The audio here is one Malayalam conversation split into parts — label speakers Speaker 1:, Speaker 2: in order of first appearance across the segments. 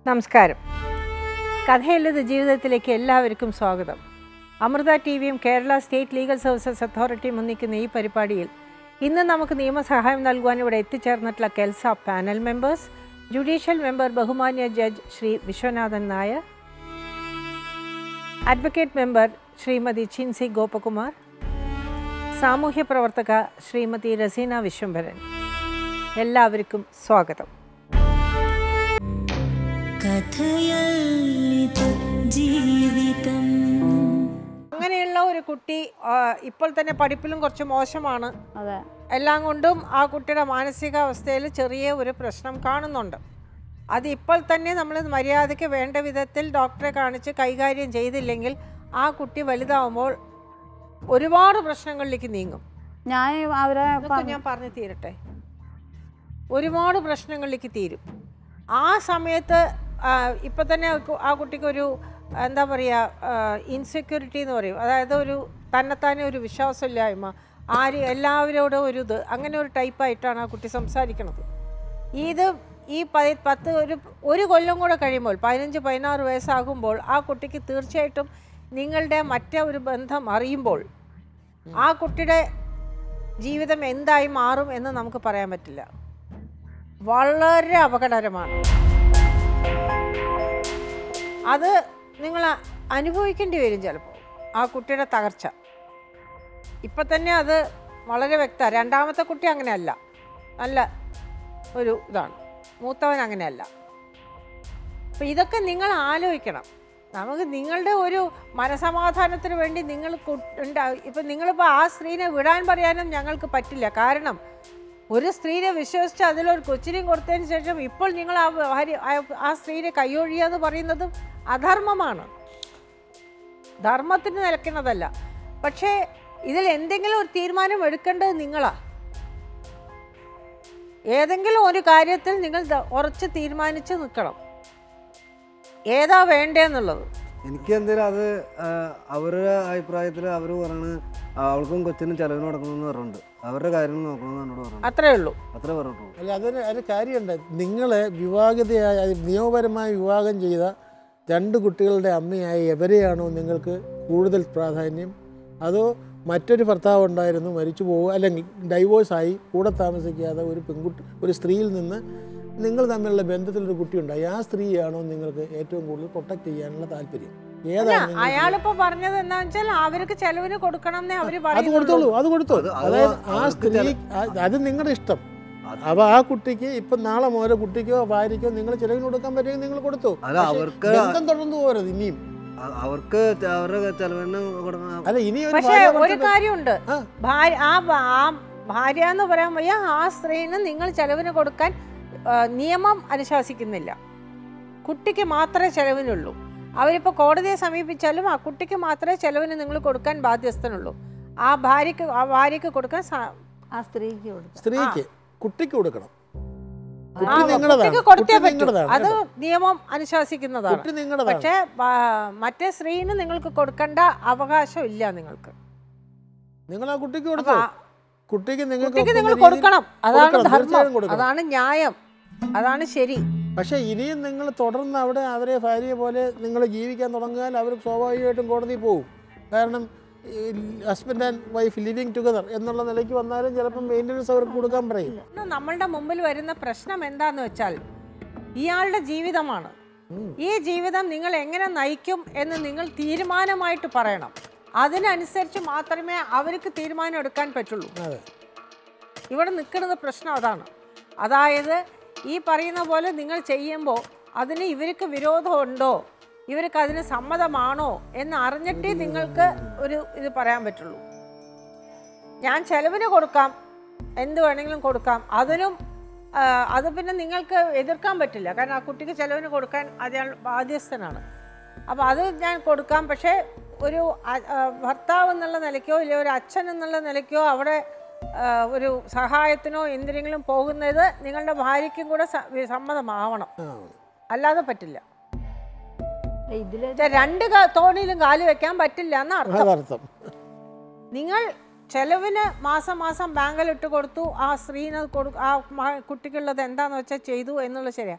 Speaker 1: നമസ്കാരം കഥയില്ലത് ജീവിതത്തിലേക്ക് എല്ലാവർക്കും സ്വാഗതം അമൃത ടി വിയും കേരള സ്റ്റേറ്റ് ലീഗൽ സർവീസസ് അതോറിറ്റിയും ഒന്നിക്കുന്ന ഈ പരിപാടിയിൽ ഇന്ന് നമുക്ക് നിയമസഹായം നൽകുവാൻ ഇവിടെ എത്തിച്ചേർന്നിട്ടുള്ള KELSA panel members judicial member ബഹുമാന്യ judge Shri Viswanathan Nair advocate member Shrimati Chinsi Gopakumar സാമൂഹ്യ പ്രവർത്തക ശ്രീമതി റസീന വിശ്വംഭരൻ എല്ലാവർക്കും സ്വാഗതം
Speaker 2: കഥയല്ലിത് ജീവിതം
Speaker 1: അങ്ങനെയുള്ള ഒരു കുട്ടി ആ, ഇപ്പോൾ തന്നെ പഠിപ്പിലും കുറച്ച് മോശമാണ്
Speaker 3: അതെ
Speaker 1: എല്ലാം കൊണ്ടും ആ കുട്ടിയുടെ മാനസികാവസ്ഥയിൽ ചെറിയ ഒരു പ്രശ്നം കാണുന്നുണ്ട് അത് ഇപ്പോൾ തന്നെ നമ്മൾ മര്യാദയ്ക്ക് വേണ്ട വിധത്തിൽ ഡോക്ടറെ കാണിച്ച് കൈകാര്യം ചെയ്തില്ലെങ്കിൽ ആ കുട്ടി വലുതാവുമ്പോൾ ഒരുപാട് പ്രശ്നങ്ങളിലേക്ക് നീങ്ങും
Speaker 3: ഞാൻ അവരെ
Speaker 1: ഇതൊക്കെ ഞാൻ പറഞ്ഞു തീരട്ടെ ഒരുപാട് പ്രശ്നങ്ങളിലേക്ക് തീരും ആ സമയത്ത് ആ, ഇപ്പം തന്നെ ആ കു- ആ കുട്ടിക്കൊരു എന്താ പറയുക ഇൻസെക്യൂരിറ്റി എന്ന് പറയും അതായത് ഒരു തന്നെത്താനെ ഒരു വിശ്വാസമില്ലായ്മ ആര് എല്ലാവരോടും ഒരു ഇത് അങ്ങനെ ഒരു ടൈപ്പായിട്ടാണ് ആ കുട്ടി സംസാരിക്കുന്നത് ഇത് ഈ പതി പത്ത് ഒരു ഒരു കൊല്ലം കൂടെ കഴിയുമ്പോൾ പതിനഞ്ച് പതിനാറ് വയസ്സാകുമ്പോൾ ആ കുട്ടിക്ക് തീർച്ചയായിട്ടും നിങ്ങളുടെ മറ്റേ ഒരു ബന്ധം അറിയുമ്പോൾ ആ കുട്ടിയുടെ ജീവിതം എന്തായി മാറും എന്ന് നമുക്ക് പറയാൻ പറ്റില്ല വളരെ അപകടകരമാണ് അത് നിങ്ങൾ അനുഭവിക്കേണ്ടി വരും ചിലപ്പോൾ ആ കുട്ടിയുടെ തകർച്ച ഇപ്പം തന്നെ അത് വളരെ വ്യക്തമാണ് രണ്ടാമത്തെ കുട്ടി അങ്ങനെയല്ല നല്ല ഒരു ഇതാണ് മൂത്തവൻ അങ്ങനെയല്ല അപ്പം ഇതൊക്കെ നിങ്ങൾ ആലോചിക്കണം നമുക്ക് നിങ്ങളുടെ ഒരു മനസമാധാനത്തിന് വേണ്ടി നിങ്ങൾ ഇപ്പം നിങ്ങളിപ്പോൾ ആ സ്ത്രീനെ വിടാൻ പറയാനും ഞങ്ങൾക്ക് പറ്റില്ല കാരണം ഒരു സ്ത്രീനെ വിശ്വസിച്ച് അതിലൊരു കൊച്ചിനെയും കൊടുത്തതിന് ശേഷം ഇപ്പോൾ നിങ്ങൾ ആ ഭാര്യ ആ- ആ സ്ത്രീനെ കൈയൊഴിയുക എന്ന് പറയുന്നത് അധർമ്മമാണ് ധർമ്മത്തിന് നിലയ്ക്കുന്നതല്ല പക്ഷേ ഇതിൽ എന്തെങ്കിലും ഒരു തീരുമാനം എടുക്കേണ്ടത് നിങ്ങളാ ഏതെങ്കിലും ഒരു കാര്യത്തിൽ നിങ്ങൾ ദ- ഉറച്ച് തീരുമാനിച്ച് നിൽക്കണം ഏതാ വേണ്ടേന്നുള്ളത്
Speaker 4: എനിക്ക് എന്തായാലും അത് ആ, അവരുടെ അഭിപ്രായത്തിൽ അവർ പറയണത് അവൾക്കും കൊച്ചിനും ചെലവിന് കൊടുക്കണമെന്ന് പറഞ്ഞിട്ടുണ്ട് അവരുടെ കാര്യങ്ങൾ നോക്കണമെന്ന് എന്നോട് പറഞ്ഞു
Speaker 1: അത്രേ ഉള്ളൂ
Speaker 4: അത്രേ പറഞ്ഞിട്ടുള്ളൂ
Speaker 5: അല്ല അതിന് അതിന് കാര്യമുണ്ട് നിങ്ങൾ വിവാഹിതയായ അത് നിയമപരമായി വിവാഹം ചെയ്ത രണ്ട് കുട്ടികളുടെ അമ്മയായ എവരെയാണോ നിങ്ങൾക്ക് കൂടുതൽ പ്രാധാന്യം അതോ മറ്റൊരു ഭർത്താവ് ഉണ്ടായിരുന്നു മരിച്ചു പോകുക അല്ലെങ്കിൽ ഡൈവോഴ്സായി കൂടെ താമസിക്കാതെ ഒരു പെൺകുട്ടി ഒരു സ്ത്രീയിൽ നിന്ന് നിങ്ങൾ തമ്മിലുള്ള ബന്ധത്തിലൊരു കുട്ടിയുണ്ടായി ആ സ്ത്രീയാണോ നിങ്ങൾക്ക് ഏറ്റവും കൂടുതൽ പ്രൊട്ടക്ട് ചെയ്യാനുള്ള താല്പര്യം ഏതാണ് നിങ്ങൾക്ക്
Speaker 1: അയാളിപ്പോ പറഞ്ഞത് എന്താ വെച്ചാൽ അവർക്ക് ചെലവിന് കൊടുക്കണം എന്നേ അവര്
Speaker 5: അത്
Speaker 1: പറയുന്നുള്ളൂ
Speaker 5: കൊടുത്തോളൂ അത് കൊടുത്തു
Speaker 4: അത് അത്
Speaker 5: അതായത് ആ
Speaker 4: അവർക്ക്
Speaker 5: സ്ത്രീ
Speaker 4: ചില-
Speaker 5: ആ- അത് നിങ്ങളുടെ ഇഷ്ടം
Speaker 4: അത്
Speaker 5: അപ്പൊ ആ കുട്ടിക്ക് ഇപ്പൊ നാളെ മുതൽ കുട്ടിക്കോ ഭാര്യയ്ക്കോ നിങ്ങൾ ചിലവിന് കൊടുക്കാൻ പറ്റുമെങ്കിൽ നിങ്ങൾ കൊടുത്തു
Speaker 4: അല്ല
Speaker 5: പക്ഷേ
Speaker 4: അവർക്ക്
Speaker 5: ബന്ധം തുടർന്നു പോകരുത് ഇനിയും
Speaker 4: അ- അവർക്ക് ച- അവരുടെ ചെലവിന് കൊടുക്കണം
Speaker 5: അല്ല ഇനി ഒരു
Speaker 1: പക്ഷെ
Speaker 5: ഭാര്യ
Speaker 1: ഒരു
Speaker 5: ഭർത്തൃ-
Speaker 1: കാര്യമുണ്ട്
Speaker 5: ആ.
Speaker 1: ഭാര്യ ആ ഭ- ആ ഭാര്യ എന്ന് പറയാൻ വയ്യ ആ സ്ത്രീന് നിങ്ങൾ ചെലവിന് കൊടുക്കാൻ ആ, നിയമം അനുശാസിക്കുന്നില്ല കുട്ടിക്ക് മാത്രമേ ചെലവിനുള്ളൂ അവരിപ്പോൾ കോടതിയെ സമീപിച്ചാലും ആ കുട്ടിക്ക് മാത്രമേ ചെലവിന് നിങ്ങൾ കൊടുക്കാൻ ബാധ്യസ്ഥനുള്ളൂ ആ ഭാര്യക്ക് ആ ഭാര്യക്ക് കൊടുക്കാൻ സാ-
Speaker 3: ആ സ്ത്രീക്ക് കൊടുത്തു
Speaker 5: സ്ത്രീക്ക് കുട്ടിക്ക് കൊടുക്കണം
Speaker 1: ആ,
Speaker 5: കുട്ടി നിങ്ങളതാണ്
Speaker 1: കുട്ടിക്ക് കൊടുത്തേ
Speaker 5: കുട്ടി
Speaker 1: പറ്റൂ
Speaker 5: നിങ്ങളതാണ്
Speaker 1: അത്
Speaker 5: കേട്ടോ.
Speaker 1: നിയമം അനുശാസിക്കുന്നതാണ്
Speaker 5: കുട്ടി നിങ്ങളതാണ്
Speaker 1: പക്ഷേ ബ- മറ്റേ സ്ത്രീന് നിങ്ങൾക്ക് കൊടുക്കേണ്ട അവകാശം ഇല്ല നിങ്ങൾക്ക്
Speaker 5: നിങ്ങൾ ആ കുട്ടിക്ക്
Speaker 1: അപ്പൊ
Speaker 5: കൊടുത്തു
Speaker 1: ആ-
Speaker 5: കുട്ടിക്ക് നിങ്ങൾക്ക്
Speaker 1: കുട്ടിക്ക്
Speaker 5: ഒക്കുന്ന
Speaker 1: നിങ്ങൾ
Speaker 5: രീതിയിൽ-
Speaker 1: കൊടുക്കണം അതാണ്
Speaker 5: കൊടുക്കണം,
Speaker 1: ധർമ്മം
Speaker 5: തീർച്ചയായും കൊടുക്കണം.
Speaker 1: അതാണ് ന്യായം അതാണ് ശരി
Speaker 5: പക്ഷേ ഇനിയും നിങ്ങൾ തുടർന്ന് അവിടെ അവരെ ഭാര്യയെ പോലെ നിങ്ങൾ ജീവിക്കാൻ തുടങ്ങിയാൽ അവർ സ്വാഭാവികമായിട്ടും കോടതിയിൽ പോകും കാരണം husband and wife living together എന്നുള്ള നിലയ്ക്ക് വന്നാലും ചിലപ്പം മെയിൻ്റനൻസ് അവർക്ക് കൊടുക്കാൻ പറയും
Speaker 1: ഇന്ന് നമ്മളുടെ മുമ്പിൽ വരുന്ന പ്രശ്നം എന്താന്ന് വെച്ചാൽ ഇയാളുടെ ജീവിതമാണ് ഈ ജീവിതം നിങ്ങൾ എങ്ങനെ നയിക്കും എന്ന് നിങ്ങൾ തീരുമാനമായിട്ട് പറയണം അതിനനുസരിച്ച് മാത്രമേ അവർക്ക് തീരുമാനം എടുക്കാൻ പറ്റുള്ളൂ
Speaker 5: അതെ
Speaker 1: ഇവിടെ നിൽക്കുന്നത് പ്രശ്നം അതാണ് അതായത് ഈ പറയുന്ന പോലെ നിങ്ങൾ ചെയ്യുമ്പോൾ അതിന് ഇവർക്ക് വിരോധമുണ്ടോ ഇവർക്ക് അതിന് സമ്മതമാണോ എന്ന് അറിഞ്ഞിട്ടേ നിങ്ങൾക്ക് ഒരു ഇത് പറയാൻ പറ്റുള്ളൂ ഞാൻ ചെലവിന് കൊടുക്കാം എന്ത് വേണമെങ്കിലും കൊടുക്കാം അതിനും ആ, അത് പിന്നെ നിങ്ങൾക്ക് എതിർക്കാൻ പറ്റില്ല കാരണം ആ കുട്ടിക്ക് ചെലവിന് കൊടുക്കാൻ അയാൾ ബാധ്യസ്ഥനാണ് അപ്പോൾ അത് ഞാൻ കൊടുക്കാം പക്ഷേ ഒരു അ- ആ, ഭർത്താവ് എന്നുള്ള നിലയ്ക്കോ ഇല്ലെങ്കിൽ ഒരു അച്ഛൻ എന്നുള്ള നിലയ്ക്കോ അവിടെ ആ, ഒരു സഹായത്തിനോ എന്തിനെങ്കിലും പോകുന്നത് നിങ്ങളുടെ ഭാര്യയ്ക്കും കൂടെ സ- സമ്മതമാവണം
Speaker 5: ആ
Speaker 1: അല്ലാതെ പറ്റില്ല
Speaker 3: ഇതില്
Speaker 1: പക്ഷേ രണ്ട് ക- തോണിയിലും കാല് വെക്കാൻ പറ്റില്ല എന്ന അർത്ഥം
Speaker 5: അതർത്ഥം
Speaker 1: നിങ്ങൾ ചെലവിന് മാസം മാസം ബാങ്കിൽ ഇട്ട് കൊടുത്തു ആ സ്ത്രീന് കൊടു ആ മ- കുട്ടിക്കുള്ളത് എന്താന്ന് വെച്ചാൽ ചെയ്തു എന്നുള്ളത് ശരിയാ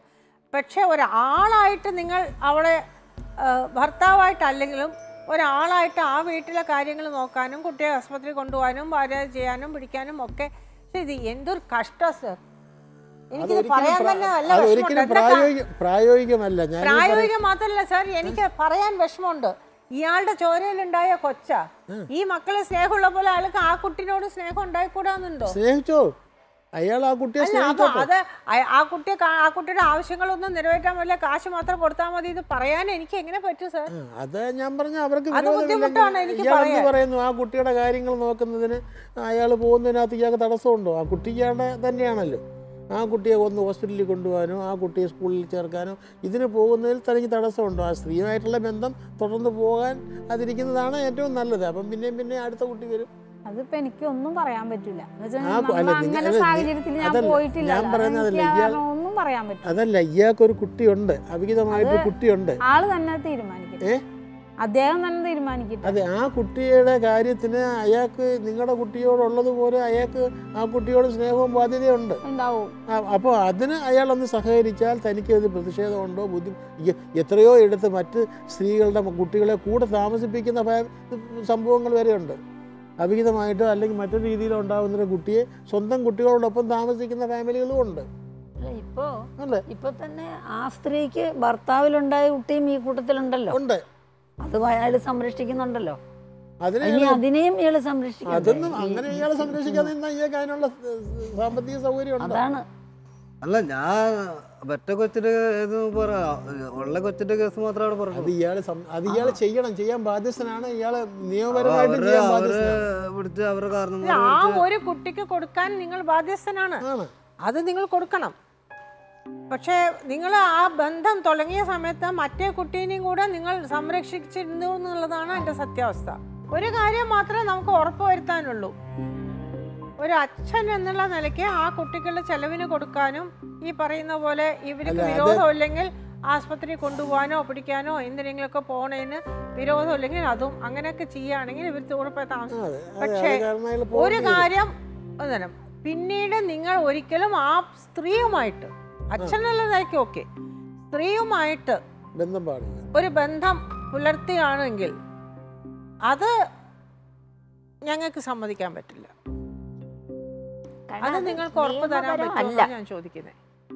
Speaker 1: പക്ഷേ ഒരാളായിട്ട് നിങ്ങൾ അവളെ ആ, ഭർത്താവായിട്ടല്ലെങ്കിലും ഒരാളായിട്ട് ആ വീട്ടിലെ കാര്യങ്ങൾ നോക്കാനും കുട്ടിയെ ആസ്പത്രി കൊണ്ടുപോകാനും ഭാര്യ ചെയ്യാനും പിടിക്കാനും ഒക്കെ പക്ഷേ ഇത് എന്തൊരു കഷ്ടം സർ എനിക്കിത്
Speaker 5: അതൊരിക്കലും
Speaker 1: പറയാൻ
Speaker 5: പ്രാ-
Speaker 1: തന്നെ നല്ല
Speaker 5: അതൊരിക്കലും
Speaker 1: വിഷമമുണ്ട് എന്താ
Speaker 5: പ്രായോഗിക പ്രായോഗികമല്ല ഞാൻ ഈ പറ-
Speaker 1: പ്രായോഗികം മാത്രമല്ല സാർ എനിക്ക് പറയാൻ വിഷമമുണ്ട് ഇയാളുടെ ചോരയിലുണ്ടായ കൊച്ച ഈ മക്കളെ സ്നേഹമുള്ള പോലെ അയാൾക്ക് ആ കുട്ടിനോട് സ്നേഹം ഉണ്ടായിക്കൂടാന്നുണ്ടോ
Speaker 5: സ്നേഹിച്ചോ അയാൾ ആ കുട്ടിയെ
Speaker 1: അല്ല അപ്പൊ
Speaker 5: സ്നേഹിച്ചോട്ടെ
Speaker 1: അത് അയ- ആ കുട്ടിയെ കാ- ആ കുട്ടിയുടെ ആവശ്യങ്ങളൊന്നും നിറവേറ്റാൻ പറ്റില്ല കാശ് മാത്രം കൊടുത്താൽ മതി ഇത് പറയാൻ എനിക്ക് എങ്ങനെ പറ്റും സാർ
Speaker 5: ആ, അത് ഞാൻ പറഞ്ഞ അവർക്ക്
Speaker 1: അത്
Speaker 5: വിരോധമില്ലെങ്കിൽ
Speaker 1: ബുദ്ധിമുട്ടാണ് എനിക്ക്
Speaker 5: ഇയാൾ എന്ത്
Speaker 1: പറയാൻ.
Speaker 5: പറയുന്നു ആ കുട്ടിയുടെ കാര്യങ്ങൾ നോക്കുന്നതിന് അയാൾ പോകുന്നതിനകത്ത് ഇയാൾക്ക് തടസ്സമുണ്ടോ ആ കുട്ടി ഇയാളുടെ തന്നെയാണല്ലോ ആ കുട്ടിയെ ഒന്ന് ഹോസ്പിറ്റലിൽ കൊണ്ടുപോകാനോ ആ കുട്ടിയെ സ്കൂളിൽ ചേർക്കാനോ ഇതിന് പോകുന്നതിൽ തനിക്ക് തടസ്സമുണ്ടോ ആ സ്ത്രീയുമായിട്ടുള്ള ബന്ധം തുടർന്ന് പോകാൻ അതിരിക്കുന്നതാണ് ഏറ്റവും നല്ലത് അപ്പം പിന്നെയും പിന്നെ അടുത്ത കുട്ടി വരും
Speaker 3: അതിപ്പോ എനിക്ക് ഒന്നും പറയാൻ പറ്റില്ല എന്ന് വെച്ചാൽ
Speaker 5: ആ,
Speaker 3: നമ്മൾ
Speaker 5: അല്ല, നിങ്ങൾ-
Speaker 3: അങ്ങനെ
Speaker 5: അല്ല,
Speaker 3: സാഹചര്യത്തിൽ ഞാൻ
Speaker 5: അതല്ല,
Speaker 3: പോയിട്ടില്ല
Speaker 5: ഞാൻ പറയുന്നത് അതല്ല, ഇയാൾ-
Speaker 3: ഒന്നും പറയാൻ പറ്റില്ല
Speaker 5: അതല്ല ഇയാൾക്കൊരു കുട്ടിയുണ്ട് അവിഹിതമായിട്ട് കുട്ടിയുണ്ട്
Speaker 3: ആള് തന്നെ തീരുമാനിക്കും
Speaker 5: ഏ?
Speaker 3: അദ്ദേഹം തന്നെ തീരുമാനിക്കട്ടെ
Speaker 5: അതെ ആ കുട്ടിയുടെ കാര്യത്തിന് അയാൾക്ക് നിങ്ങളുടെ കുട്ടിയോടുള്ളതുപോലെ അയാൾക്ക് ആ കുട്ടിയോട് സ്നേഹവും ബാധ്യതയുണ്ട്
Speaker 3: ഉണ്ടാവും
Speaker 5: അപ്പോൾ അതിന് അയാളൊന്ന് സഹകരിച്ചാൽ തനിക്ക് ഒരു പ്രതിഷേധമുണ്ടോ ബുദ്ധി ഈ എത്രയോ ഇടത്ത് മറ്റ് സ്ത്രീകളുടെ കുട്ടികളെ കൂടെ താമസിപ്പിക്കുന്ന ഫാ- സംഭവങ്ങൾ വരെയുണ്ട് അവിഹിതമായിട്ടോ അല്ലെങ്കിൽ മറ്റൊരു രീതിയിലോ ഉണ്ടാകുന്ന ഒരു കുട്ടിയെ സ്വന്തം കുട്ടികളോടൊപ്പം താമസിക്കുന്ന ഫാമിലികളും ഉണ്ട്
Speaker 6: അല്ല, ഇപ്പോ
Speaker 5: അല്ലേ
Speaker 6: ഇപ്പൊ തന്നെ ആ സ്ത്രീക്ക് ഭർത്താവിലുണ്ടായ കുട്ടിയും ഈ കൂട്ടത്തിലുണ്ടല്ലോ
Speaker 5: ഉണ്ട്
Speaker 6: അത് അയാൾ സംരക്ഷിക്കുന്നുണ്ടല്ലോ
Speaker 5: അതിന്
Speaker 6: ഇനി
Speaker 5: ഇയാള്
Speaker 6: അതിനെയും ഇയാള് സംരക്ഷിക്കണം
Speaker 5: അതൊന്നും അങ്ങനെ ഇയാളെ സംരക്ഷിക്കാതെ നിന്നാൽ ഇയാൾക്ക് അതിനുള്ള ഏഹ്, സാമ്പത്തിക സൗകര്യം ഉണ്ട്
Speaker 6: അതാണ്
Speaker 4: അല്ല ഞാൻ ഒറ്റ കൊച്ചിന്റെ ഇത് പറ ഉള്ള കൊച്ചിന്റെ കേസ് മാത്രം അവിടെ
Speaker 5: അത്
Speaker 4: പറഞ്ഞു
Speaker 5: ഇയാള് സം- അത് ഇയാള് ചെയ്യണം ചെയ്യാൻ ബാധ്യസ്ഥനാണ് ഇയാള് നിയമപരമായിട്ട്
Speaker 4: അവര്
Speaker 5: ചെയ്യാൻ
Speaker 4: അവര്
Speaker 5: ബാധ്യസ്ഥനാണ്
Speaker 4: പിടിച്ച് അവരുടെ കാരണം
Speaker 1: ഇല്ല, ആ ഒരു കുട്ടിക്ക് കൊടുക്കാൻ നിങ്ങൾ ബാധ്യസ്ഥനാണ്
Speaker 5: ആണ്
Speaker 1: അത് നിങ്ങൾ കൊടുക്കണം പക്ഷേ നിങ്ങൾ ആ ബന്ധം തുടങ്ങിയ സമയത്ത് മറ്റേ കുട്ടീനെയും കൂടെ നിങ്ങൾ സംരക്ഷിച്ചിരുന്നു എന്നുള്ളതാണ് എൻ്റെ സത്യാവസ്ഥ ഒരു കാര്യം മാത്രമേ നമുക്ക് ഉറപ്പ് വരുത്താനുള്ളൂ ഒരു അച്ഛൻ എന്നുള്ള നിലയ്ക്ക് ആ കുട്ടികളുടെ ചെലവിന് കൊടുക്കാനും ഈ പറയുന്ന പോലെ ഇവർക്ക്
Speaker 5: അല്ല, അത്
Speaker 1: വിരോധമില്ലെങ്കിൽ ആസ്പത്രി കൊണ്ടുപോകാനോ പിടിക്കാനോ എന്തിനെങ്കിലുമൊക്കെ പോണേന് വിരോധമില്ലെങ്കിൽ അതും അങ്ങനെയൊക്കെ ചെയ്യുകയാണെങ്കിൽ ഇവർ കൂടെ താമസം
Speaker 5: അതെ, അതെ,
Speaker 1: പക്ഷേ
Speaker 5: അത് കാരണം അയാള്
Speaker 1: ഒരു
Speaker 5: പോകേണ്ടി വരും.
Speaker 1: കാര്യം ഒന്നല്ല പിന്നീട് നിങ്ങൾ ഒരിക്കലും ആ സ്ത്രീയുമായിട്ട് അച്ഛനല്ലതായിരിക്കും ഓക്കെ സ്ത്രീയുമായിട്ട്
Speaker 5: ബന്ധം പാടില്ല
Speaker 1: ഒരു ബന്ധം പുലർത്തുകയാണെങ്കിൽ അത് ഞങ്ങൾക്ക് സമ്മതിക്കാൻ പറ്റില്ല അത് നിങ്ങൾക്ക് ഉറപ്പ് തരാൻ പറ്റുമോ ഞാൻ ചോദിക്കുന്നത്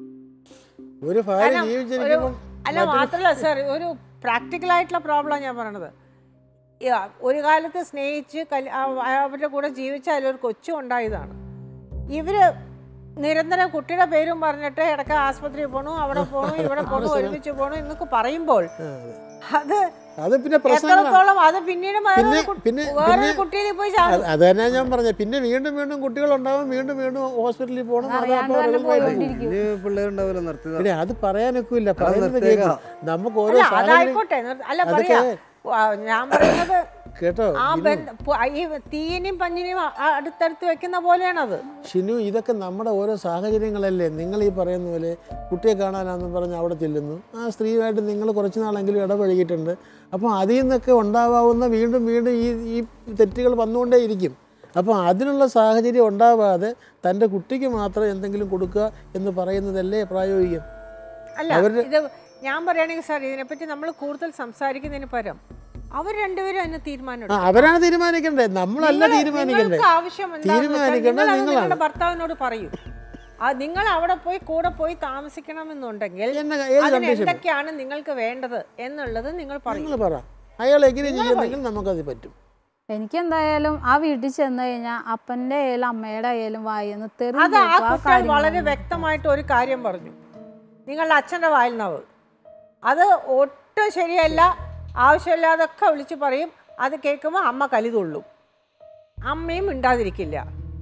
Speaker 5: ഒരു ഭാര്യ
Speaker 1: കാരണം ഒരു
Speaker 5: ജീവിച്ചിരിക്കുമ്പോൾ
Speaker 1: അല്ല മാത്രമല്ല സർ ഒരു പ്രാക്ടിക്കൽ ആയിട്ടുള്ള പ്രോബ്ലം ഞാൻ പറയണത് ഈ ആ, ഒരു കാലത്ത് സ്നേഹിച്ച് കല്- ആ- അവരുടെ കൂടെ ജീവിച്ച അതിലൊരു കൊച്ചു ഉണ്ടായതാണ് ഇവര് നിരന്തരം കുട്ടിയുടെ പേരും പറഞ്ഞിട്ട് ഇടയ്ക്ക് ആസ്പത്രിയിൽ പോണു അവിടെ പോണു ഇവിടെ പോണു ഒരുമിച്ച് പോണു എന്നൊക്കെ പറയുമ്പോൾ അത്
Speaker 5: അത് പിന്നെ പ്രശ്നങ്ങളാണ്
Speaker 1: എത്രത്തോളം അത് പിന്നീട് വേറൊരു
Speaker 5: പിന്നെ-
Speaker 1: കു-
Speaker 5: പിന്നെ-
Speaker 1: വേറൊരു
Speaker 5: പിന്നെ-
Speaker 1: കുട്ടിയിൽ പോയി ചാടും
Speaker 5: അത് അത് തന്നെ ഞാൻ പറഞ്ഞത് പിന്നെ വീണ്ടും വീണ്ടും കുട്ടികളുണ്ടാവും വീണ്ടും വീണ്ടും ഹോസ്പിറ്റലിൽ പോകണം അത്
Speaker 3: അറിയാണ്ട്
Speaker 5: അപ്പോൾ
Speaker 3: തന്നെ
Speaker 5: റിസൾട്ട് ആയി.
Speaker 3: പോയിക്കൊണ്ടിരിക്കും
Speaker 4: ഇനി പിള്ളേരുണ്ടാവില്ല നിർത്തിയതാ
Speaker 5: പിന്നെ അത് പറയാനൊക്കില്ല പറയുന്നത്
Speaker 4: നിർത്തിയേക്കാം.
Speaker 5: കേൾക്കും നമുക്ക് ഓരോ
Speaker 1: അല്ല
Speaker 5: സാഹചര്യം
Speaker 1: അതായിക്കോട്ടെ നിർ- അല്ല
Speaker 5: അതൊക്കെ-
Speaker 1: പറയാ ആ, ഞാൻ പറയുന്നത്
Speaker 5: കേട്ടോ
Speaker 1: ആ
Speaker 5: ഷിനു,
Speaker 1: ബന്ധ പു- ഈ തീയനെയും പഞ്ഞിനെയും അ- അ- അടുത്തടുത്ത് വെക്കുന്ന പോലെയാണത്
Speaker 5: ഷിനു ഇതൊക്കെ നമ്മുടെ ഓരോ സാഹചര്യങ്ങളല്ലേ നിങ്ങൾ ഈ പറയുന്ന പോലെ കുട്ടിയെ കാണാനാണെന്ന് പറഞ്ഞ് അവിടെ ചെല്ലുന്നു ആ സ്ത്രീയുമായിട്ട് നിങ്ങൾ കുറച്ച് നാളെങ്കിലും ഇടപഴകിയിട്ടുണ്ട് അപ്പോൾ അതിൽ നിന്നൊക്കെ ഉണ്ടാവാവുന്ന വീണ്ടും വീണ്ടും ഈ ഈ തെറ്റുകൾ വന്നുകൊണ്ടേ ഇരിക്കും അപ്പോൾ അതിനുള്ള സാഹചര്യം ഉണ്ടാവാതെ തൻ്റെ കുട്ടിക്ക് മാത്രം എന്തെങ്കിലും കൊടുക്കുക എന്ന് പറയുന്നതല്ലേ പ്രായോഗികം
Speaker 1: അല്ല ഇത് ഞാൻ പറയുകയാണെങ്കിൽ സാർ ഇതിനെപ്പറ്റി നമ്മൾ കൂടുതൽ സംസാരിക്കുന്നതിന് പകരം അവർ രണ്ടുപേരും അതിന് തീരുമാനം
Speaker 5: ആ അവരാണ് തീരുമാനിക്കണ്ടേ നമ്മളല്ല
Speaker 1: നിങ്ങള്
Speaker 5: തീരുമാനിക്കണ്ടേ
Speaker 1: നിങ്ങൾക്ക് ആവശ്യം എന്താണെന്ന് വെച്ചാൽ
Speaker 5: തീരുമാനിക്കേണ്ടത്
Speaker 1: നിങ്ങളത്
Speaker 5: നിങ്ങളാണ്.
Speaker 1: നിങ്ങളുടെ ഭർത്താവിനോട് പറയൂ ആ നിങ്ങൾ അവിടെ പോയി കൂടെ പോയി താമസിക്കണമെന്നുണ്ടെങ്കിൽ
Speaker 5: എന്ന ഏത്
Speaker 1: അതിന്
Speaker 5: കണ്ടീഷൻ
Speaker 1: എന്തൊക്കെയാണ് നിങ്ങൾക്ക് വേണ്ടത് എന്നുള്ളത് നിങ്ങൾ പറയും
Speaker 5: നിങ്ങൾ പറ അയാൾ എങ്ങനെ ചെയ്യുന്നെങ്കിൽ നമുക്കത് പറ്റും
Speaker 3: എനിക്ക് എന്തായാലും ആ വീട്ടിൽ ചെന്ന് കഴിഞ്ഞാൽ അപ്പൻ്റെ ആയാലും അമ്മയുടെ ആയാലും വായിന്ന് തെറി
Speaker 1: അത് ആ
Speaker 3: കേൾക്കും. ആ
Speaker 1: കുട്ടികൾ
Speaker 3: കാര്യങ്ങൾ
Speaker 1: വളരെ വ്യക്തമായിട്ട് ഒരു കാര്യം പറഞ്ഞു നിങ്ങളുടെ അച്ഛൻ്റെ വായിൽ നവ് അത് ഒട്ടും ശരിയല്ല ആവശ്യമില്ലാതൊക്കെ വിളിച്ച് പറയും അത് കേൾക്കുമ്പോൾ അമ്മ കലിതുള്ളും അമ്മയും മിണ്ടാതിരിക്കില്ല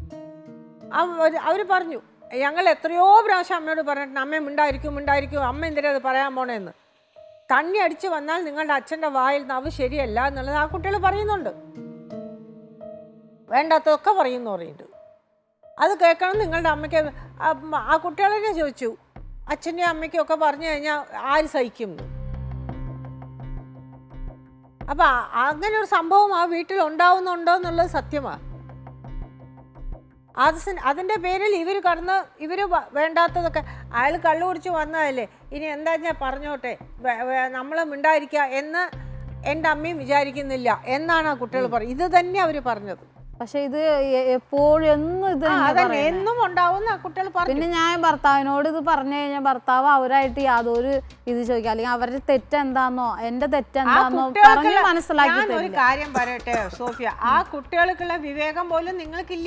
Speaker 1: അവർ പറഞ്ഞു ഞങ്ങൾ എത്രയോ പ്രാവശ്യം അമ്മയോട് പറഞ്ഞിട്ടുണ്ട് അമ്മ മിണ്ടായിരിക്കും മിണ്ടായിരിക്കും അമ്മ എന്തിനാ അത് പറയാൻ പോണേന്ന് തണ്ണി അടിച്ച് വന്നാൽ നിങ്ങളുടെ അച്ഛൻ്റെ വായിൽ നവ് ശരിയല്ല എന്നുള്ളത് ആ കുട്ടികൾ പറയുന്നുണ്ട് വേണ്ടാത്തതൊക്കെ പറയുന്നു പറയുന്നുണ്ട് അത് കേൾക്കണം നിങ്ങളുടെ അമ്മയ്ക്ക് അമ്മ- ആ കുട്ടികളെ ചോദിച്ചു അച്ഛൻ്റെയും അമ്മയ്ക്കും ഒക്കെ പറഞ്ഞു കഴിഞ്ഞാൽ ആര് സഹിക്കും എന്ന്. അപ്പൊ ആ- അങ്ങനെ ഒരു സംഭവം ആ വീട്ടിൽ ഉണ്ടാവുന്നുണ്ടോ എന്നുള്ളത് സത്യമാണ് അതിന് അതിൻ്റെ പേരിൽ ഇവർ കടന്ന് ഇവർ വേണ്ടാത്തതൊക്കെ അയാൾ കള്ളു കുടിച്ച് വന്നതല്ലേ ഇനി എന്താ ഞാൻ പറഞ്ഞോട്ടെ നമ്മൾ മിണ്ടായിരിക്കുക എന്ന് എൻ്റെ അമ്മയും വിചാരിക്കുന്നില്ല എന്നാണ് ആ കുട്ടികൾ പറയുന്നത് ഇത് തന്നെ അവർ പറഞ്ഞത്
Speaker 3: പക്ഷെ ഇത് എ- എപ്പോഴും എന്നും ഇത്
Speaker 1: ആ,
Speaker 3: തന്നെയാ
Speaker 1: അതന്നെ
Speaker 3: പറയുന്നെ.
Speaker 1: എന്നും ഉണ്ടാവുന്ന ആ കുട്ടികൾ പറഞ്ഞു
Speaker 3: പിന്നെ ഞാൻ ഭർത്താവിനോട് ഇത് പറഞ്ഞു കഴിഞ്ഞാൽ ഭർത്താവ് അവരായിട്ട് യാതൊരു ഇത് ചോദിക്കുക അല്ലെങ്കിൽ അവരുടെ തെറ്റെന്താന്നോ എന്റെ
Speaker 1: ആ
Speaker 3: തെറ്റെന്താന്നോ പറഞ്ഞു
Speaker 1: കുട്ടികൾക്കുള്ള-
Speaker 3: മനസ്സിലാക്കി
Speaker 1: ഞാൻ ഒരു
Speaker 3: തരില്ല
Speaker 1: കാര്യം പറയട്ടെ സോഫിയ ആ കുട്ടികൾക്കുള്ള വിവേകം പോലും നിങ്ങൾക്കില്ല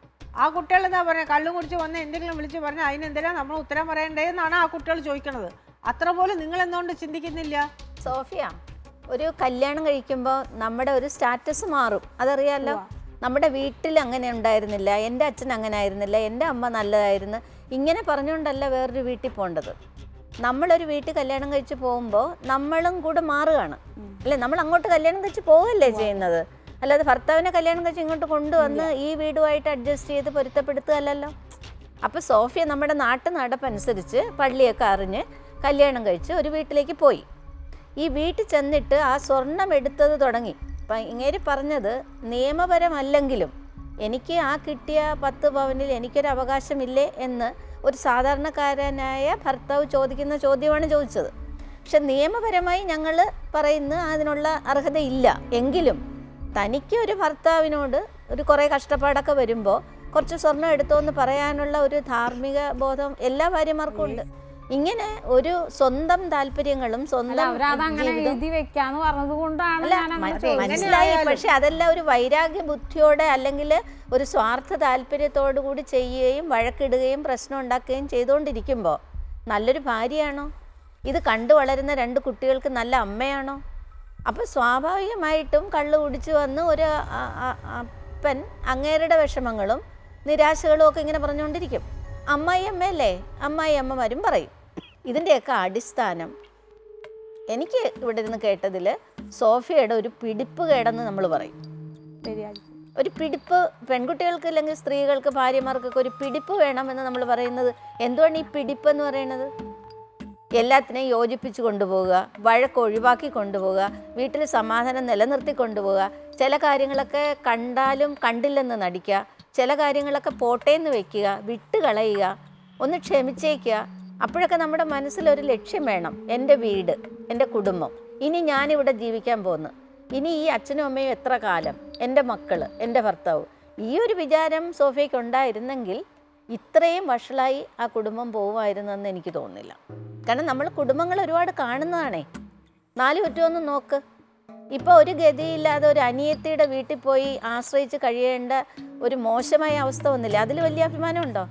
Speaker 1: ആ കുട്ടികൾ എന്താ പറയുക കള്ളും കുടിച്ച് വന്ന് എന്തെങ്കിലും വിളിച്ച് പറഞ്ഞാൽ അതിനെന്തിനാ നമ്മൾ ഉത്തരം പറയണ്ടേ എന്നാണ് ആ കുട്ടികൾ ചോദിക്കണത് അത്ര പോലും നിങ്ങൾ എന്തുകൊണ്ട് ചിന്തിക്കുന്നില്ല
Speaker 7: സോഫിയ ഒരു കല്യാണം കഴിക്കുമ്പോൾ നമ്മുടെ ഒരു സ്റ്റാറ്റസ് മാറും അതറിയാലോ നമ്മുടെ വീട്ടിൽ അങ്ങനെ ഉണ്ടായിരുന്നില്ല എൻ്റെ അച്ഛൻ അങ്ങനെ ആയിരുന്നില്ല എൻ്റെ അമ്മ നല്ലതായിരുന്നു ഇങ്ങനെ പറഞ്ഞുകൊണ്ടല്ല വേറൊരു വീട്ടിൽ പോകേണ്ടത് നമ്മളൊരു വീട്ടിൽ കല്യാണം കഴിച്ച് പോകുമ്പോൾ നമ്മളും കൂടെ മാറുകയാണ് അല്ലേ നമ്മൾ അങ്ങോട്ട് കല്യാണം കഴിച്ച് പോവുകയല്ലേ ചെയ്യുന്നത് അല്ലാതെ ഭർത്താവിനെ കല്യാണം കഴിച്ച് ഇങ്ങോട്ട് കൊണ്ടുവന്ന് ഈ വീടുമായിട്ട് അഡ്ജസ്റ്റ് ചെയ്ത് പൊരുത്തപ്പെടുത്തുകയല്ലല്ലോ അപ്പോൾ സോഫിയ നമ്മുടെ നാട്ടു നടപ്പനുസരിച്ച് പള്ളിയൊക്കെ അറിഞ്ഞ് കല്യാണം കഴിച്ച് ഒരു വീട്ടിലേക്ക് പോയി ഈ വീട്ടിൽ ചെന്നിട്ട് ആ സ്വർണം എടുത്തത് തുടങ്ങി അപ്പം ഇങ്ങേര് പറഞ്ഞത് നിയമപരമല്ലെങ്കിലും എനിക്ക് ആ കിട്ടിയ പത്ത് പവനിൽ എനിക്കൊരു അവകാശമില്ലേ എന്ന് ഒരു സാധാരണക്കാരനായ ഭർത്താവ് ചോദിക്കുന്ന ചോദ്യമാണ് ചോദിച്ചത് പക്ഷെ നിയമപരമായി ഞങ്ങൾ പറയുന്ന അതിനുള്ള അർഹതയില്ല എങ്കിലും തനിക്ക് ഒരു ഭർത്താവിനോട് ഒരു കുറേ കഷ്ടപ്പാടൊക്കെ വരുമ്പോൾ കുറച്ച് സ്വർണം എടുത്തോ എന്ന് പറയാനുള്ള ഒരു ധാർമ്മിക ബോധം എല്ലാ ഭാര്യമാർക്കും ഉണ്ട് ഇങ്ങനെ ഒരു സ്വന്തം താല്പര്യങ്ങളും
Speaker 3: അല്ല
Speaker 7: സ്വന്തം
Speaker 3: അവരതങ്ങനെ
Speaker 7: ജീവിതം
Speaker 3: എഴുതി വെക്കാന്ന് പറഞ്ഞത് കൊണ്ടാണ്
Speaker 7: അല്ല
Speaker 3: ഞാൻ അങ്ങനെ
Speaker 7: മ-
Speaker 3: ചോദിച്ചത്.
Speaker 7: മനസ്സിലായി പക്ഷെ അതെല്ലാം ഒരു വൈരാഗ്യ ബുദ്ധിയോടെ അല്ലെങ്കിൽ ഒരു സ്വാർത്ഥ താല്പര്യത്തോടു കൂടി ചെയ്യുകയും വഴക്കിടുകയും പ്രശ്നം ഉണ്ടാക്കുകയും ചെയ്തുകൊണ്ടിരിക്കുമ്പോൾ നല്ലൊരു ഭാര്യയാണോ ഇത് കണ്ടു വളരുന്ന രണ്ട് കുട്ടികൾക്ക് നല്ല അമ്മയാണോ അപ്പോൾ സ്വാഭാവികമായിട്ടും കള്ളു കുടിച്ച് വന്ന് ഒരു ആ- ആ- അപ്പൻ അങ്ങേരുടെ വിഷമങ്ങളും നിരാശകളും ഒക്കെ ഇങ്ങനെ പറഞ്ഞുകൊണ്ടിരിക്കും അമ്മായി അമ്മയല്ലേ അമ്മായി അമ്മമാരും പറയും ഇതിൻ്റെയൊക്കെ അടിസ്ഥാനം എനിക്ക് ഇവിടെ ഇരുന്ന് കേട്ടതിൽ സോഫിയയുടെ ഒരു പിടിപ്പ് കേടെന്ന് നമ്മൾ പറയും
Speaker 3: ശരിയാക്കി
Speaker 7: ഒരു പിടിപ്പ് പെൺകുട്ടികൾക്ക് അല്ലെങ്കിൽ സ്ത്രീകൾക്ക് ഭാര്യമാർക്കൊക്കെ ഒരു പിടിപ്പ് വേണമെന്ന് നമ്മൾ പറയുന്നത് എന്തുകൊണ്ട് ഈ പിടിപ്പ് എന്ന് പറയുന്നത് എല്ലാത്തിനെയും യോജിപ്പിച്ച് കൊണ്ടുപോവുക വഴക്ക് ഒഴിവാക്കി കൊണ്ടുപോവുക വീട്ടിൽ സമാധാനം നിലനിർത്തി കൊണ്ടുപോവുക ചില കാര്യങ്ങളൊക്കെ കണ്ടാലും കണ്ടില്ലെന്ന് നടിക്കുക ചില കാര്യങ്ങളൊക്കെ പോട്ടേന്ന് വെക്കുക വിട്ട് കളയുക ഒന്ന് ക്ഷമിച്ചേക്കുക അപ്പോഴൊക്കെ നമ്മുടെ മനസ്സിലൊരു ലക്ഷ്യം വേണം എൻ്റെ വീട് എൻ്റെ കുടുംബം ഇനി ഞാനിവിടെ ജീവിക്കാൻ പോകുന്നു ഇനി ഈ അച്ഛനും അമ്മയും എത്ര കാലം എൻ്റെ മക്കൾ എൻ്റെ ഭർത്താവ് ഈ ഒരു വിചാരം സോഫിയയ്ക്ക് ഉണ്ടായിരുന്നെങ്കിൽ ഇത്രയും വഷളായി ആ കുടുംബം പോകുമായിരുന്നെന്ന് എനിക്ക് തോന്നുന്നില്ല കാരണം നമ്മൾ കുടുംബങ്ങൾ ഒരുപാട് കാണുന്നതാണേ നാല് ചുറ്റുമൊന്ന് നോക്ക് ഇപ്പോൾ ഒരു ഗതിയില്ലാതെ ഒരു അനിയത്തിയുടെ വീട്ടിൽ പോയി ആശ്രയിച്ച് കഴിയേണ്ട ഒരു മോശമായ അവസ്ഥ വന്നില്ല അതിൽ വലിയ അഭിമാനമുണ്ടോ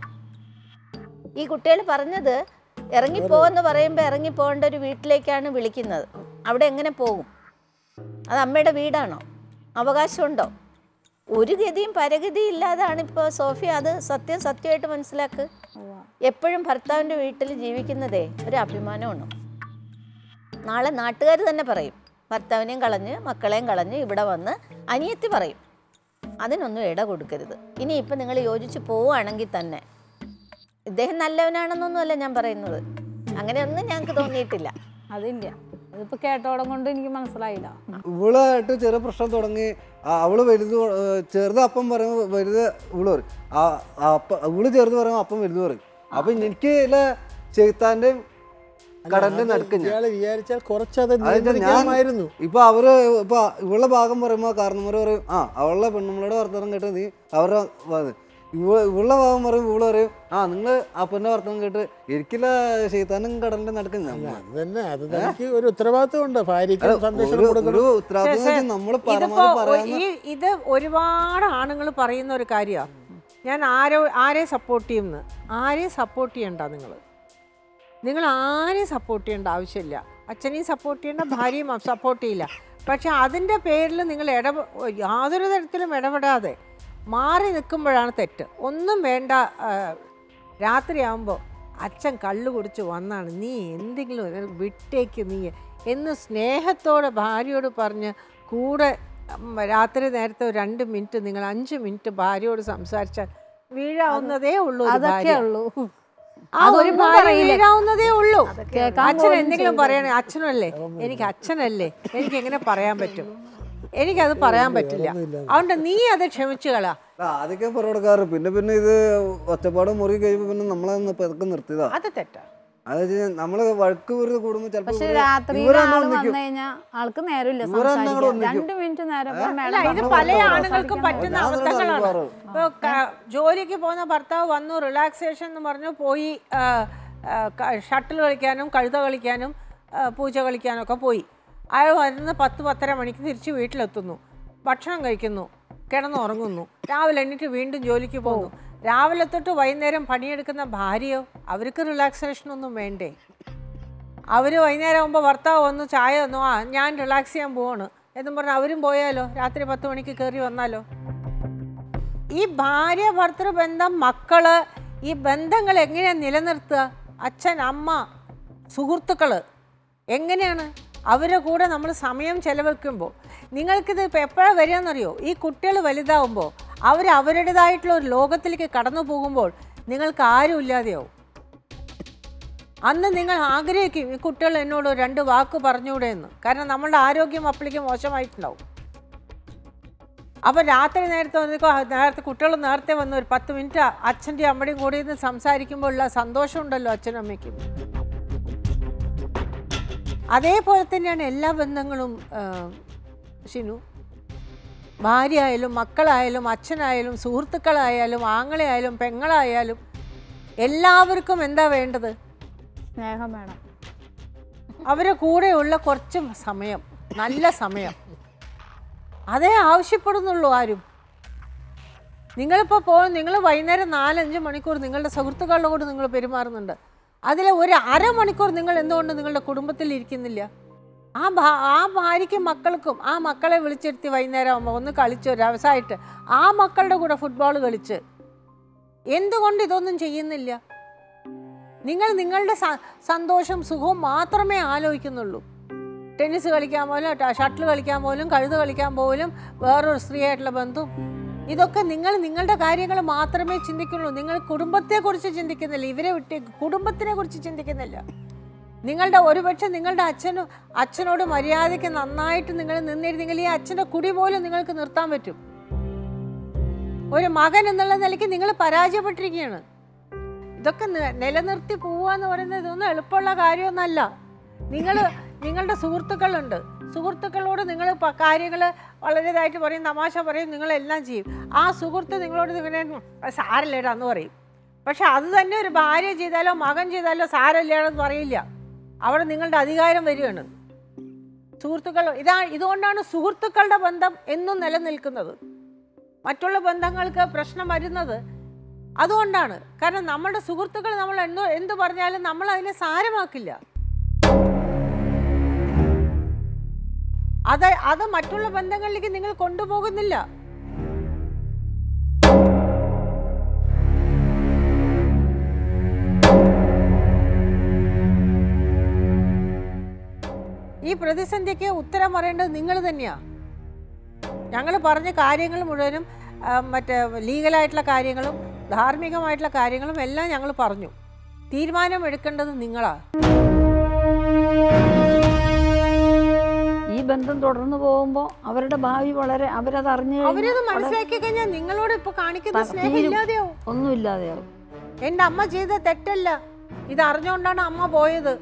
Speaker 7: ഈ കുട്ടികൾ പറഞ്ഞത് ഇറങ്ങിപ്പോവെന്ന് പറയുമ്പോൾ ഇറങ്ങിപ്പോകേണ്ട ഒരു വീട്ടിലേക്കാണ് വിളിക്കുന്നത് അവിടെ എങ്ങനെ പോകും അത് അമ്മയുടെ വീടാണോ അവകാശമുണ്ടോ ഒരു ഗതിയും പരഗതിയും ഇല്ലാതാണ് ഇപ്പോൾ സോഫിയ അത് സത്യം സത്യമായിട്ട് മനസ്സിലാക്ക് എപ്പോഴും ഭർത്താവിൻ്റെ വീട്ടിൽ ജീവിക്കുന്നതേ ഒരു അഭിമാനമാണ് നാളെ നാട്ടുകാർ തന്നെ പറയും ഭർത്താവിനെയും കളഞ്ഞ് മക്കളെയും കളഞ്ഞ് ഇവിടെ വന്ന് അനിയത്തി പറയും അതിനൊന്നും ഇട കൊടുക്കരുത് ഇനി ഇപ്പം നിങ്ങൾ യോജിച്ച് പോവുകയാണെങ്കിൽ തന്നെ ഇദ്ദേഹം നല്ലവനാണെന്നൊന്നുമല്ല ഞാൻ പറയുന്നത് അങ്ങനെയൊന്നും ഞങ്ങൾക്ക് തോന്നിയിട്ടില്ല
Speaker 3: അതില്ല അതിപ്പോ കേട്ടോടം കൊണ്ട് എനിക്ക് മനസ്സിലായില്ല
Speaker 4: ഇവളായിട്ട് ചെറിയ പ്രശ്നം തുടങ്ങി ആ, അവള് വലുത് കൊ- ഏർ ചെറുത് അപ്പം പറയുമ്പോൾ വലുത് ഇവള് പറയും ആ ആ അപ്പം ഇവള് ചെറുത് പറയുമ്പോൾ അപ്പം വലുത് പറയും അപ്പൊ എനിക്ക് ഇല്ല ചെയ്ത്താന്റെയും കടലിന്റെ നടുക്ക് ഞാൻ
Speaker 5: ഇയാൾ വിചാരിച്ചാൽ കുറച്ചത്
Speaker 4: അതെന്താ ഞാൻ
Speaker 5: നിയന്ത്രിക്കാമായിരുന്നു
Speaker 4: ഇപ്പൊ അവര് ഇപ്പൊ ഇവളുടെ ഭാഗം പറയുമ്പോ കാരണന്മാര് പറയും ആ അവളുടെ പെണ്ണുമ്മളുടെ വർത്തമാനം കേട്ട് നീ അവരുടെ ഭാഗം- ഇവ ഇവളുടെ ഭാഗം പറയും ഇവള് പറയും ആ നിങ്ങള് അപ്പന്റെ വർത്തമാനം കേട്ട് എനിക്കില്ല ചെയ്താനും കടലിന്റെ നടുക്ക് ഞാൻ
Speaker 5: അത് തന്നെ അത് തനിക്ക് ഒരു ഉത്തരവാദിത്വം ഉണ്ട് ഭാര്യയ്ക്ക്
Speaker 4: അല്ല,
Speaker 5: സന്ദേശം
Speaker 4: ഒരു-
Speaker 5: കൊടുക്കണം
Speaker 4: ഒരു ഉത്തരവാദിത്വം എന്ന് വെച്ചാൽ നമ്മള്
Speaker 1: ഇതിപ്പോ
Speaker 4: പരമാവധി പറയാൻ
Speaker 1: ഈ ഇത് ഒരുപാട് ആണുങ്ങൾ പറയുന്ന ഒരു കാര്യമാണ് ഞാൻ ആരോ ആരെ സപ്പോർട്ട് ചെയ്യുമെന്ന് ആരെയും സപ്പോർട്ട് ചെയ്യണ്ട നിങ്ങൾ നിങ്ങൾ ആരെയും സപ്പോർട്ട് ചെയ്യേണ്ട ആവശ്യമില്ല അച്ഛനെയും സപ്പോർട്ട് ചെയ്യേണ്ട ഭാര്യയും സപ്പോർട്ട് ചെയ്യില്ല പക്ഷെ അതിൻ്റെ പേരിൽ നിങ്ങൾ ഇടപെ യാതൊരു തരത്തിലും ഇടപെടാതെ മാറി നിൽക്കുമ്പോഴാണ് തെറ്റ് ഒന്നും വേണ്ട ആ, രാത്രിയാകുമ്പോൾ അച്ഛൻ കള്ളു കുടിച്ച് വന്നാണ് നീ എന്തെങ്കിലും ഒരു വിട്ടേക്ക് നീ എന്ന് സ്നേഹത്തോടെ ഭാര്യയോട് പറഞ്ഞ് കൂടെ ഉം, രാത്രി നേരത്തെ ഒരു രണ്ട് മിനിറ്റ് നിങ്ങൾ അഞ്ച് മിനിറ്റ് ഭാര്യയോട് സംസാരിച്ചാൽ വീഴാവുന്നതേ ഉള്ളൂ ഒരു
Speaker 3: അതൊക്കെ
Speaker 1: ഭാര്യ.
Speaker 3: ഉള്ളൂ
Speaker 1: ആ ഒരു
Speaker 3: അതൊന്നും
Speaker 1: ഭാര്യ
Speaker 3: പറയില്ല.
Speaker 1: വീഴാവുന്നതേ ഉള്ളൂ
Speaker 3: കേൾക്കാൻ
Speaker 1: അച്ഛൻ
Speaker 3: പോലും
Speaker 1: എന്തെങ്കിലും പറയണേ അച്ഛനല്ലേ എനിക്ക് അച്ഛനല്ലേ എനിക്ക് എങ്ങനെ പറയാൻ പറ്റും എനിക്കത് പറയാൻ പറ്റില്ല അതുകൊണ്ട് നീ അത് ക്ഷമിച്ചു കളാ
Speaker 4: അല്ല, ആദ്യമൊക്കെ പുറ കൊടുക്കാറ് പിന്നെ പിന്നെ ഇത് ഒറ്റപ്പാട് മുറി കഴിയുമ്പോൾ പിന്നെ നമ്മളെ പതുക്കെ നിർത്തിയതാ
Speaker 1: അത് തെറ്റാ
Speaker 4: അതായത് നമ്മള് വഴക്ക് വെറുതെ കൂടുമ്പോൾ
Speaker 3: പക്ഷെ
Speaker 4: ചിലപ്പോൾ
Speaker 3: രാത്രി
Speaker 4: ഇവരെന്നെ
Speaker 3: ആള്
Speaker 4: ഒന്നിക്കും.
Speaker 3: വന്നു കഴിഞ്ഞാൽ ആൾക്ക് നേരമില്ല
Speaker 4: ഇവരെന്നെ അങ്ങോട്ട്
Speaker 3: സംസാരിക്കാൻ
Speaker 4: ഒന്നിക്കും.
Speaker 3: രണ്ട് മിനിറ്റ് നേരം ഇപ്പൊ
Speaker 1: അല്ല
Speaker 3: മേഡം
Speaker 1: ഇത്
Speaker 3: പറഞ്ഞു.
Speaker 1: പല
Speaker 4: ഭർത്താവ്
Speaker 1: ആണുങ്ങൾക്കും പറ്റുന്ന
Speaker 4: ഞാൻ അതിനോട്
Speaker 1: അബദ്ധങ്ങളാണ്
Speaker 4: അറിയാറ്.
Speaker 1: ഇപ്പോൾ ജോലിക്ക് പോകുന്ന ഭർത്താവ് വന്നു റിലാക്സേഷൻ എന്ന് പറഞ്ഞു പോയി ഷട്ടിൽ കളിക്കാനും കഴുത കളിക്കാനും ആ, പൂച്ച കളിക്കാനും ഒക്കെ പോയി അയാൾ വരുന്ന പത്ത് പത്തര മണിക്ക് തിരിച്ച് വീട്ടിലെത്തുന്നു ഭക്ഷണം കഴിക്കുന്നു കിടന്നുറങ്ങുന്നു രാവിലെ എണീറ്റ് വീണ്ടും ജോലിക്ക് പോകുന്നു രാവിലെ തൊട്ട് വൈകുന്നേരം പണിയെടുക്കുന്ന ഭാര്യയോ അവർക്ക് റിലാക്സേഷൻ ഒന്നും വേണ്ടേ അവർ വൈകുന്നേരം ആകുമ്പോൾ ഭർത്താവ് വന്ന് ചായ തന്നു ആ ഞാൻ റിലാക്സ് ചെയ്യാൻ പോവാണ് എന്നും പറഞ്ഞ് അവരും പോയാലോ രാത്രി പത്ത് മണിക്ക് കയറി വന്നാലോ ഈ ഭാര്യ ഭർത്തൃ ബന്ധം മക്കള് ഈ ബന്ധങ്ങൾ എങ്ങനെയാണ് നിലനിർത്തുക അച്ഛൻ അമ്മ സുഹൃത്തുക്കൾ എങ്ങനെയാണ് അവരുടെ കൂടെ നമ്മൾ സമയം ചെലവഴിക്കുമ്പോൾ നിങ്ങൾക്കിത് ഇപ്പോൾ എപ്പോഴാണ് വരികയെന്നറിയോ ഈ കുട്ടികൾ വലുതാവുമ്പോൾ അവർ അവരുടേതായിട്ടുള്ള ഒരു ലോകത്തിലേക്ക് കടന്നു പോകുമ്പോൾ നിങ്ങൾക്ക് ആരും ഇല്ലാതെയാവും അന്ന് നിങ്ങൾ ആഗ്രഹിക്കും ഈ കുട്ടികൾ എന്നോട് രണ്ട് വാക്ക് പറഞ്ഞുകൂടെ എന്ന് കാരണം നമ്മളുടെ ആരോഗ്യം അപ്പോഴേക്ക് മോശമായിട്ടുണ്ടാവും അപ്പോൾ രാത്രി നേരത്തെ വന്നിക്കോ നേരത്തെ കുട്ടികൾ നേരത്തെ വന്ന് ഒരു പത്ത് മിനിറ്റ് അച്ഛൻ്റെയും അമ്മയുടെയും കൂടെ ഇരുന്ന് സംസാരിക്കുമ്പോഴുള്ള സന്തോഷമുണ്ടല്ലോ അച്ഛനും അമ്മയ്ക്കും അതേപോലെ തന്നെയാണ് എല്ലാ ബന്ധങ്ങളും ആ, ഷിനു ഭാര്യ ആയാലും മക്കളായാലും അച്ഛനായാലും സുഹൃത്തുക്കളായാലും ആങ്ങളെയായാലും പെങ്ങളായാലും എല്ലാവർക്കും എന്താ വേണ്ടത്
Speaker 3: സ്നേഹം വേണം
Speaker 1: അവരെ കൂടെയുള്ള കുറച്ച് സമയം നല്ല സമയം അതേ ആവശ്യപ്പെടുന്നുള്ളൂ ആരും നിങ്ങളിപ്പോൾ പോകും നിങ്ങൾ വൈകുന്നേരം നാലഞ്ച് മണിക്കൂർ നിങ്ങളുടെ സുഹൃത്തുക്കളുടെ കൂടെ നിങ്ങൾ പെരുമാറുന്നുണ്ട് അതിൽ ഒരു അരമണിക്കൂർ നിങ്ങൾ എന്തുകൊണ്ട് നിങ്ങളുടെ കുടുംബത്തിൽ ഇരിക്കുന്നില്ല ആ ഭാ ആ ഭാര്യയ്ക്കും മക്കൾക്കും ആ മക്കളെ വിളിച്ചിരുത്തി വൈകുന്നേരം ആകുമ്പോൾ ഒന്ന് കളിച്ച് രവസായിട്ട് ആ മക്കളുടെ കൂടെ ഫുട്ബോൾ കളിച്ച് എന്തുകൊണ്ട് ഇതൊന്നും ചെയ്യുന്നില്ല നിങ്ങൾ നിങ്ങളുടെ സ- സന്തോഷം സുഖവും മാത്രമേ ആലോചിക്കുന്നുള്ളൂ ടെന്നീസ് കളിക്കാൻ പോലും ഷട്ടിൽ കളിക്കാൻ പോലും കഴുത കളിക്കാൻ പോലും വേറൊരു സ്ത്രീയായിട്ടുള്ള ബന്ധം ഇതൊക്കെ നിങ്ങൾ നിങ്ങളുടെ കാര്യങ്ങൾ മാത്രമേ ചിന്തിക്കുള്ളൂ നിങ്ങൾ കുടുംബത്തെക്കുറിച്ച് ചിന്തിക്കുന്നില്ല ഇവരെ വിട്ട് കുടുംബത്തിനെ കുറിച്ച് ചിന്തിക്കുന്നില്ല നിങ്ങളുടെ ഒരുപക്ഷെ നിങ്ങളുടെ അച്ഛനും അച്ഛനോട് മര്യാദയ്ക്ക് നന്നായിട്ട് നിങ്ങൾ നിന്നിരുന്നെങ്കിൽ ഈ അച്ഛൻ്റെ കുടി പോലും നിങ്ങൾക്ക് നിർത്താൻ പറ്റും ഒരു മകൻ എന്നുള്ള നിലയ്ക്ക് നിങ്ങൾ പരാജയപ്പെട്ടിരിക്കുകയാണ് ഇതൊക്കെ നി- നിലനിർത്തി പോവുക എന്ന് പറയുന്നത് ഇതൊന്നും എളുപ്പമുള്ള കാര്യമൊന്നല്ല നിങ്ങൾ നിങ്ങളുടെ സുഹൃത്തുക്കളുണ്ട് സുഹൃത്തുക്കളോട് നിങ്ങൾ കാര്യങ്ങൾ വളരെ ഇതായിട്ട് പറയും തമാശ പറയും നിങ്ങളെല്ലാം ചെയ്യും ആ സുഹൃത്ത് നിങ്ങളോട് ഇങ്ങനെ സാരല്ലേടാ എന്ന് പറയും പക്ഷെ അത് തന്നെ ഒരു ഭാര്യ ചെയ്താലോ മകൻ ചെയ്താലോ സാരല്ലേടെന്ന് പറയില്ല അവിടെ നിങ്ങളുടെ അധികാരം വരികയാണ് സുഹൃത്തുക്കൾ ഇതാ ഇതുകൊണ്ടാണ് സുഹൃത്തുക്കളുടെ ബന്ധം എന്നും നിലനിൽക്കുന്നത് മറ്റുള്ള ബന്ധങ്ങൾക്ക് പ്രശ്നം വരുന്നത് അതുകൊണ്ടാണ് കാരണം നമ്മുടെ സുഹൃത്തുക്കൾ നമ്മൾ എന്ത് എന്ത് പറഞ്ഞാലും നമ്മൾ അതിനെ സാരമാക്കില്ല അത് അത് മറ്റുള്ള ബന്ധങ്ങളിലേക്ക് നിങ്ങൾ കൊണ്ടുപോകുന്നില്ല ഈ പ്രതിസന്ധിക്ക് ഉത്തരം പറയേണ്ടത് നിങ്ങൾ തന്നെയാ ഞങ്ങൾ പറഞ്ഞ കാര്യങ്ങൾ മുഴുവനും ആ, മറ്റേ ലീഗലായിട്ടുള്ള കാര്യങ്ങളും ധാർമ്മികമായിട്ടുള്ള കാര്യങ്ങളും എല്ലാം ഞങ്ങൾ പറഞ്ഞു തീരുമാനം എടുക്കേണ്ടത് നിങ്ങളാ
Speaker 6: ഈ ബന്ധം തുടർന്നു പോകുമ്പോൾ അവരുടെ ഭാവി വളരെ അവരത് അറിഞ്ഞു
Speaker 1: അവരത് മനസ്സിലാക്കി കഴിഞ്ഞാൽ നിങ്ങളോട് ഇപ്പൊ കാണിക്കുന്ന
Speaker 6: ത-
Speaker 1: സ്നേഹം
Speaker 6: തീരും.
Speaker 1: ഇല്ലാതെയാവും
Speaker 6: ഒന്നുമില്ലാതെയാവും
Speaker 1: എന്റെ അമ്മ ചെയ്ത തെറ്റല്ല ഇത് അറിഞ്ഞുകൊണ്ടാണ് അമ്മ പോയത്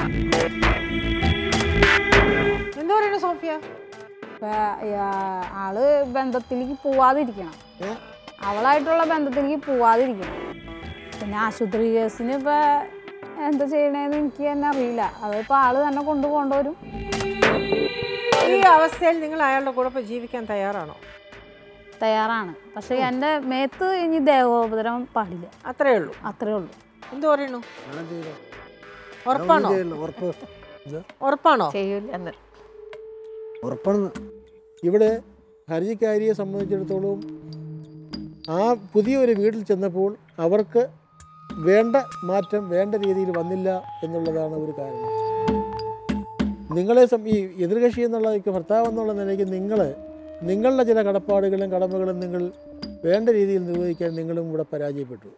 Speaker 1: എന്താ പറയുന്നു സോഫിയ
Speaker 3: ഇപ്പൊ, ആ, ആള് ബന്ധത്തിലേക്ക് പോവാതിരിക്കണം അവളായിട്ടുള്ള ബന്ധത്തിലേക്ക് പോവാതിരിക്കണം പിന്നെ ആശുപത്രി കേസിന് ഇപ്പൊ എന്താ ചെയ്യണേന്ന് എനിക്ക് തന്നെ അറിയില്ല അതിപ്പോ ആള് തന്നെ കൊണ്ടുപോകേണ്ടവരും
Speaker 1: ഈ അവസ്ഥയിൽ നിങ്ങൾ അയാളുടെ കൂടെ ഇപ്പൊ ജീവിക്കാൻ തയ്യാറാണോ
Speaker 3: തയ്യാറാണ് പക്ഷെ എൻ്റെ മേത്ത് ഇനി ദേഹോപദ്രവം പാടില്ല
Speaker 1: അത്രേ ഉള്ളൂ
Speaker 3: അത്രേ ഉള്ളൂ
Speaker 1: എന്ത് പറയുന്നു
Speaker 4: ഞാൻ ചെയ്യില്ല.
Speaker 1: ഉറപ്പാണോ
Speaker 4: ഞാൻ ചെയ്യില്ല, ഉറപ്പ്
Speaker 1: ഉറപ്പാണോ
Speaker 7: ചെയ്യൂല എന്ന്
Speaker 4: ഉറപ്പാണെന്ന്
Speaker 5: ഇവിടെ ഹർജിക്കാരിയെ സംബന്ധിച്ചിടത്തോളം ആ പുതിയൊരു വീട്ടിൽ ചെന്നപ്പോൾ അവർക്ക് വേണ്ട മാറ്റം വേണ്ട രീതിയിൽ വന്നില്ല എന്നുള്ളതാണ് ഒരു കാരണം നിങ്ങളെ സം ഈ എതിർകക്ഷി എന്നുള്ള ഈ ഭർത്താവ് എന്നുള്ള നിലയ്ക്ക് നിങ്ങൾ നിങ്ങളുടെ ചില കടപ്പാടുകളും കടമകളും നിങ്ങൾ വേണ്ട രീതിയിൽ നിർവഹിക്കാൻ നിങ്ങളും ഇവിടെ പരാജയപ്പെട്ടു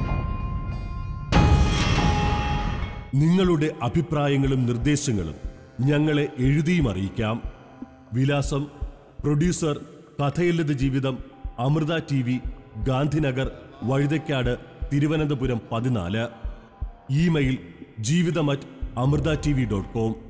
Speaker 8: നിങ്ങളുടെ അഭിപ്രായങ്ങളും നിർദ്ദേശങ്ങളും ഞങ്ങളെ എഴുതിയും അറിയിക്കാം വിലാസം പ്രൊഡ്യൂസർ കഥയില്ലത് ജീവിതം അമൃത ടി വി ഗാന്ധിനഗർ വഴുതയ്ക്കാട് തിരുവനന്തപുരം പതിനാല് email Jeevitham at Amrita T V dot com